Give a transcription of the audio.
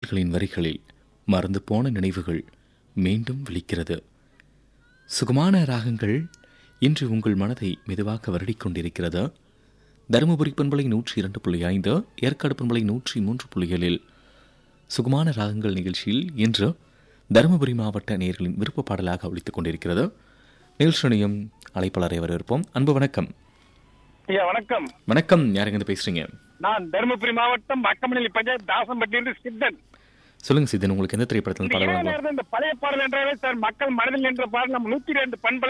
பாடல்களின் வரிகளில் மறந்து போன நினைவுகள் மீண்டும் விழிக்கிறது சுகமான ராகங்கள் இன்று உங்கள் மனதை மெதுவாக வருடிக் கொண்டிருக்கிறது தருமபுரி பண்பலை நூற்றி இரண்டு புள்ளி ஐந்து ஏற்காடு பண்பலை நூற்றி மூன்று புள்ளிகளில் சுகமான ராகங்கள் நிகழ்ச்சியில் இன்று தருமபுரி மாவட்ட நேயர்களின் விருப்ப பாடலாக ஒழித்துக் கொண்டிருக்கிறது நிகழ்ச்சியும் அழைப்பாளரை வரவேற்போம் அன்பு வணக்கம் ஐயா வணக்கம் வணக்கம் யாருங்க பேசுறீங்க நான் தருமபுரி மாவட்டம் மக்கமணி பஞ்சாயத்து தாசம்பட்டியிலிருந்து சித்தன் சொல்லுங்க சித்தன் உங்களுக்கு எந்த திரைப்படத்தில் இந்த பாடல் இரவு வேணும்? நேரத்தில் இந்த பழைய பாடல் என்றாலே சார் மக்கள் மனதில் என்ற பாடல் நம்ம நூத்தி ரெண்டு பண்பலை